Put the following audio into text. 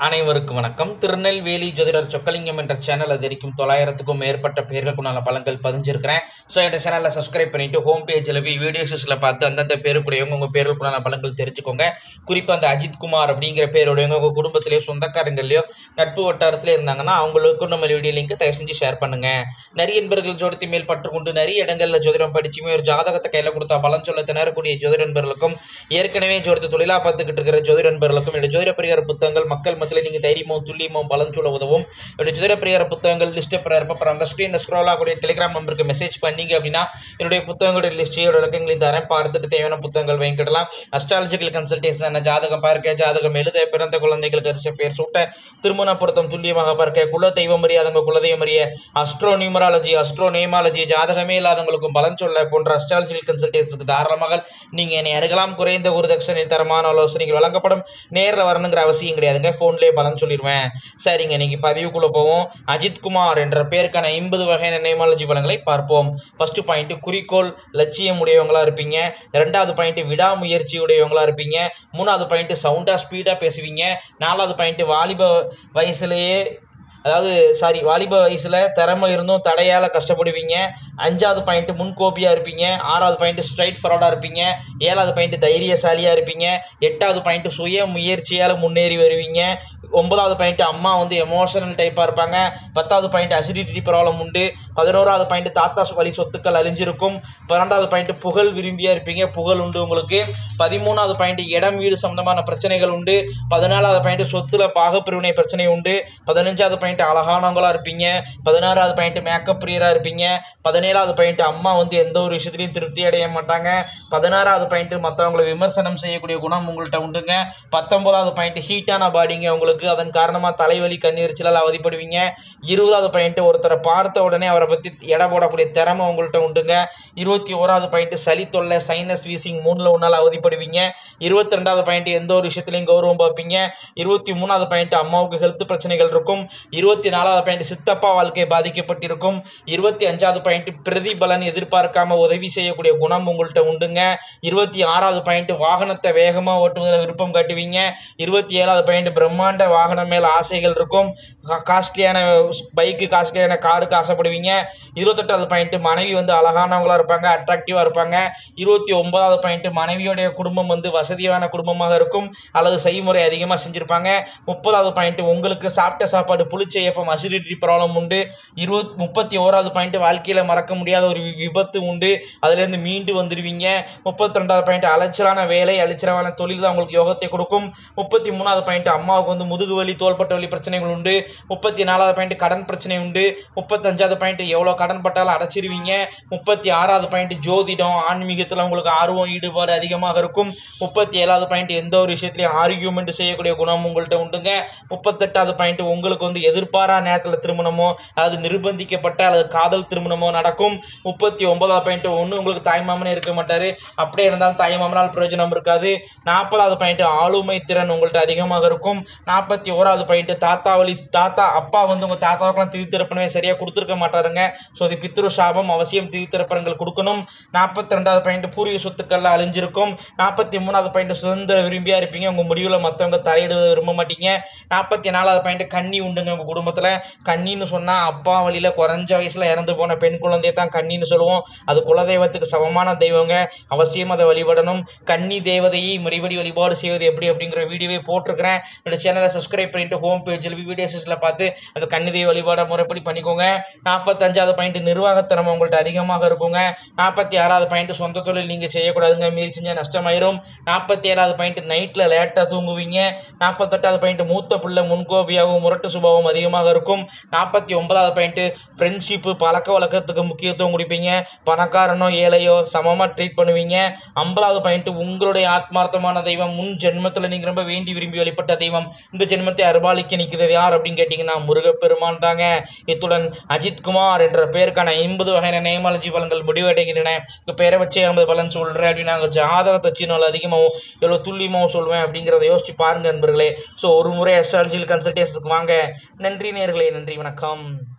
அனைவருக்கும் வணக்கம் திருநெல்வேலி ஜோதிடர் சொக்கலிங்கம் என்ற சேனல் அது வரைக்கும் தொள்ளாயிரத்துக்கும் மேற்பட்ட பேர்களுக்குண்டான பலன்கள் பதிஞ்சிருக்கிறேன் ஸோ இந்த சேனலில் சப்ஸ்கிரைப் பண்ணிட்டு ஹோம் பேஜில் போய் வீடியோஸில் பார்த்து அந்தந்த பேருக்குடையவங்க உங்கள் பேருக்குண்டான பலன்கள் தெரிஞ்சுக்கோங்க குறிப்பாக அந்த அஜித் குமார் அப்படிங்கிற பேருடையவங்க உங்கள் குடும்பத்திலேயோ சொந்தக்காரங்களையோ நட்பு வட்டாரத்தில் இருந்தாங்கன்னா அவங்களுக்கும் நம்ம வீடியோ லிங்க் தயவு செஞ்சு ஷேர் பண்ணுங்க நிறைய நண்பர்கள் ஜோதிடத்தை மேல் பற்றுக்கொண்டு நிறைய இடங்களில் ஜோதிடம் படிச்சுமே ஒரு ஜாதகத்தை கையில் கொடுத்தா பலன் சொல்ல திணறக்கூடிய ஜோதிட நண்பர்களுக்கும் ஏற்கனவே ஜோதிட தொழிலாக பார்த்துக்கிட்டு இருக்கிற ஜோதிட நண்பர்களுக்கும் என்னுடைய ஜோதிட பரிகார புத்தகங்கள் மக்கள் மத்தியில் நீங்கள் தைரியமோ துல்லியமோ பலன் சொல்ல உதவும் என்னுடைய ஜோதிட பரிகார புத்தகங்கள் லிஸ்ட்டை அப்புறம் அந்த ஸ்க்ரீனில் ஸ்க்ரோல் ஆகக்கூடிய டெலிகிராம் நம்பருக்கு மெசேஜ் பண்ணீங்க அப்படின்னா என்னுடைய புத்தகங்களுடைய லிஸ்ட்டையோட விளக்கங்களையும் தரேன் பார்த்துட்டு தேவையான புத்தகங்கள் வாங்கிக்கிடலாம் அஸ்ட்ராலஜிக்கல் கன்சல்டேஷன் ஜாதகம் பார்க்க ஜாதகம் எழுத பிறந்த குழந்தைகளுக்கு அரிசி பேர் சூட்ட திருமண பொருத்தம் துல்லியமாக பார்க்க குல தெய்வம் அறியாதவங்க குலதெய்வம் அறிய அஸ்ட்ரோ நியூமராலஜி அஸ்ட்ரோ நேமாலஜி ஜாதகமே இல்லாதவங்களுக்கும் பலன் சொல்ல போன்ற அஸ்ட்ராலஜிக்கல் கன்சல்டேஷனுக்கு தாராளமாக நீங்கள் என்னை அருகலாம் குறைந்த ஒரு தட்சணையில் தரமான ஆலோசனைகள் வழங்கப்படும் நேரில் வரணுங்கிற அவசியம் கிடையாதுங்க ஃபோன்லேயே பலன் சொல்லிடுவேன் சரிங்க இன்னைக்கு பதிவுக்குள்ளே போவோம் அஜித் குமார் என்ற பேருக்கான ஐம்பது வகையான நேமாலஜி பலன்களை பார்ப்போம் ஃபர்ஸ்ட் பாயிண்ட் குறிக்கோள் லட்சியம் உடையவங்களா இருப்பீங்க ரெண்டாவது பாயிண்ட் விடாமுயற்சி உடையவங்களா இருப்பீங்க மூணாவது பாயிண்ட் சவுண்டாக ஸ்பீடாக பேசுவீங்க நாலாவது பாயிண்ட் வாலிப வயசுலேயே அதாவது சாரி வாலிப வயசில் திறமை இருந்தும் தடையால் கஷ்டப்படுவீங்க அஞ்சாவது பாயிண்ட் முன்கோபியாக இருப்பீங்க ஆறாவது பாயிண்ட் ஸ்ட்ரைட் ஃபார்வர்டாக இருப்பீங்க ஏழாவது பாயிண்ட் தைரியசாலியாக இருப்பீங்க எட்டாவது பாயிண்ட் சுய முயற்சியால் முன்னேறி வருவீங்க ஒன்பதாவது பாயிண்ட் அம்மா வந்து எமோஷனல் டைப்பாக இருப்பாங்க பத்தாவது பாயிண்ட் அசிடிட்டி ப்ராப்ளம் உண்டு பதினோராவது பாயிண்ட் தாத்தா வழி சொத்துக்கள் அழிஞ்சிருக்கும் பன்னெண்டாவது பாயிண்ட் புகழ் விரும்பியாக இருப்பீங்க புகழ் உண்டு உங்களுக்கு பதிமூணாவது பாயிண்ட் இடம் வீடு சம்பந்தமான பிரச்சனைகள் உண்டு பதினாலாவது பாயிண்ட் சொத்துல பாகப்பிரிவினை பிரச்சனை உண்டு பதினஞ்சாவது பாயிண்ட் அழகானவங்களா இருப்பீங்க பதினாறாவது பாயிண்ட் மேக்கப் பிரியராக இருப்பீங்க பதினேழாவது பாயிண்ட் அம்மா வந்து எந்த ஒரு விஷயத்துலையும் திருப்தி அடைய மாட்டாங்க பதினாறாவது பாயிண்ட் மற்றவங்களை விமர்சனம் செய்யக்கூடிய குணம் உங்கள்கிட்ட உண்டுங்க பத்தொன்பதாவது பாயிண்ட் ஹீட்டான பாடிங்க உங்களுக்கு அதன் காரணமாக தலைவலி கண்ணீரிச்சலால் அவதிப்படுவீங்க இருபதாவது பாயிண்ட் ஒருத்தரை பார்த்த உடனே அவரை பற்றி எடை போடக்கூடிய திறமை உங்கள்கிட்ட உண்டுங்க இருபத்தி ஓராவது பாயிண்ட் சளி தொல்லை சைனஸ் வீசிங் மூணில் ஒன்றால் அவதிப்படுவீங்க இருபத்தி ரெண்டாவது பாயிண்ட் எந்த ஒரு விஷயத்துலையும் கௌரவம் பார்ப்பீங்க இருபத்தி மூணாவது பாயிண்ட் அம்மாவுக்கு ஹெல்த் பிரச்சனைகள் இருக்கும் இருபத்தி நாலாவது பாயிண்ட் சித்தப்பா வாழ்க்கை பாதிக்கப்பட்டிருக்கும் இருபத்தி அஞ்சாவது பாயிண்ட் பிரதிபலன் எதிர்பார்க்காம உதவி செய்யக்கூடிய குணம் உங்கள்கிட்ட உண்டுங்க இருபத்தி ஆறாவது பாயிண்ட் வாகனத்தை வேகமாக ஓட்டுவதில் விருப்பம் காட்டுவீங்க இருபத்தி ஏழாவது பாயிண்ட் பிரம்மாண்ட வாகனம் மேல் ஆசைகள் இருக்கும் காஸ்ட்லியான பைக்கு காஸ்ட்லியான காருக்கு ஆசைப்படுவீங்க இருபத்தெட்டாவது பாயிண்ட் மனைவி வந்து அழகானவங்களா இருப்பாங்க அட்ராக்டிவாக இருப்பாங்க இருபத்தி ஒன்பதாவது பாயிண்ட் மனைவியோடைய குடும்பம் வந்து வசதியான குடும்பமாக இருக்கும் அல்லது செய்முறை அதிகமாக செஞ்சுருப்பாங்க முப்பதாவது பாயிண்ட் உங்களுக்கு சாப்பிட்ட சாப்பாடு புளிச்ச ஏப்பம் அசிடிட்டி ப்ராப்ளம் உண்டு இருபத் முப்பத்தி ஓராவது பாயிண்ட் வாழ்க்கையில் மறக்க முடியாத ஒரு வி- விபத்து உண்டு அதுலேருந்து மீண்டு வந்துடுவீங்க முப்பத்தி ரெண்டாவது பாயிண்ட் அலைச்சலான வேலை அலைச்சலான தொழில் தான் உங்களுக்கு யோகத்தை கொடுக்கும் முப்பத்தி மூணாவது பாயிண்ட் அம்மாவுக்கு வந்து முதுகு வலி தோள்பட்ட வலி பிரச்சனைகள் உண்டு முப்பத்தி நாலாவது பாயிண்ட் கடன் பிரச்சனை உண்டு முப்பத்தஞ்சாவது பாயிண்ட் எவ்வளோ கடன் பட்டாலும் அடைச்சிருவீங்க முப்பத்தி ஆறாவது பாயிண்ட் ஜோதிடம் ஆன்மீகத்தில் உங்களுக்கு ஆர்வம் ஈடுபாடு அதிகமாக இருக்கும் முப்பத்தி ஏழாவது பாயிண்ட் எந்த ஒரு விஷயத்துலையும் ஆர்கியூமெண்ட் செய்யக்கூடிய குணம் உங்கள்கிட்ட உண்டுங்க முப்பத்தெட்டாவது பாயிண்ட் உங்களுக்கு வந்து எதிர்பாரா நேரத்தில் திருமணமோ அல்லது நிர்பந்திக்கப்பட்ட அல்லது காதல் திருமணமோ நடக்கும் முப்பத்தி ஒன்பதாவது பாயிண்ட் ஒன்று உங்களுக்கு தாய்மாமனே இருக்க மாட்டார் அப்படியே இருந்தாலும் தாய்மாமனால் பிரயோஜனம் இருக்காது நாற்பதாவது பாயிண்ட் ஆளுமை திறன் உங்கள்கிட்ட அதிகமாக இருக்கும் நாற்பத்தி ஓராவது பாயிண்ட் தாத்தா வழி தாத்தா அப்பா வந்து உங்கள் தாத்தாவுக்குலாம் திருத்திருப்பனவே சரியாக கொடுத்துருக்க மாட்டாருங்க ஸோ இது பித்ரு சாபம் அவசியம் திருத்திருப்பனங்கள் கொடுக்கணும் நாற்பத்தி ரெண்டாவது பாயிண்ட் பூர்வீக சொத்துக்கள்லாம் அழிஞ்சிருக்கும் நாற்பத்தி மூணாவது பாயிண்ட் சுதந்திர விரும்பியாக இருப்பீங்க உங்கள் முடிவில் மற்றவங்க தலையிட விரும்ப மாட்டீங்க நாற்பத்தி நாலாவது பாயிண்ட் கன்னி உண்டுங்க உங்கள் குடும்பத்தில் கன்னின்னு சொன்னால் அப்பா வழியில் குறைஞ்ச வயசில் இறந்து போன பெண் குழந்தையை தான் கன்னின்னு சொல்லுவோம் அது குலதெய்வத்துக்கு சமமான தெய்வங்க அவசியம் அதை வழிபடணும் கன்னி தேவதையை முறைப்படி வழிபாடு செய்வது எப்படி அப்படிங்கிற வீடியோவே போட்டிருக்கிறேன் என்னோட சேனலை சப்ஸ்கிரைப் பண்ணிட்டு ஹோம் பேஜில் வீடியோஸில் பார்த்து அந்த கன்னி தெய்வ வழிபாடை முறைப்படி பண்ணிக்கோங்க நாற்பத்தஞ்சாவது பாயிண்ட் நிர்வாகத்திறமை உங்கள்கிட்ட அதிகமாக இருக்குங்க நாற்பத்தி ஆறாவது பாயிண்ட் சொந்த தொழில் நீங்கள் செய்யக்கூடாதுங்க மீறி செஞ்சால் நஷ்டமாயிரும் நாற்பத்தி ஏழாவது பாயிண்ட் நைட்டில் லேட்டாக தூங்குவீங்க நாற்பத்தெட்டாவது பாயிண்ட் மூத்த பிள்ளை முன்கோபியாகவும் முரட்டு சுபாவம் அதிகமாக இருக்கும் நாற்பத்தி ஒன்பதாவது பாயிண்ட் ஃப்ரெண்ட்ஷிப்பு பழக்க வழக்கத்துக்கு முக்கியத்துவம் கொடுப்பீங்க பணக்காரனோ ஏழையோ சமமாக ட்ரீட் பண்ணுவீங்க ஐம்பதாவது பாயிண்ட் உங்களுடைய ஆத்மார்த்தமான தெய்வம் முன் ஜென்மத்தில் நீங்கள் ரொம்ப வேண்டி விரும்பி வழிபட்ட தெய்வம் இந்த ஜென்மத்தை அருபாலிக்க நிற்கிறது யார் அப்படின்னு கேட்டிங்கன்னா முருகப்பெருமான் தாங்க இத்துடன் அஜித் குமார் என்ற பேருக்கான ஐம்பது வகையான நேமாலஜி பலன்கள் முடிவடைகின்றன இப்போ பேரை வச்சே ஐம்பது பலன் சொல்கிறேன் அப்படின்னு நாங்கள் ஜாதகத்தை வச்சு நல்லா அதிகமாகவும் எவ்வளோ துல்லியமாகவும் சொல்வேன் அப்படிங்கிறத யோசிச்சு பாருங்க நண்பர்களே ஸோ ஒரு முறை அஸ்ட்ராலஜியில் கன்சல்டேஷனுக்கு வாங்க நன்றி நேர்களே நன்றி வணக்கம்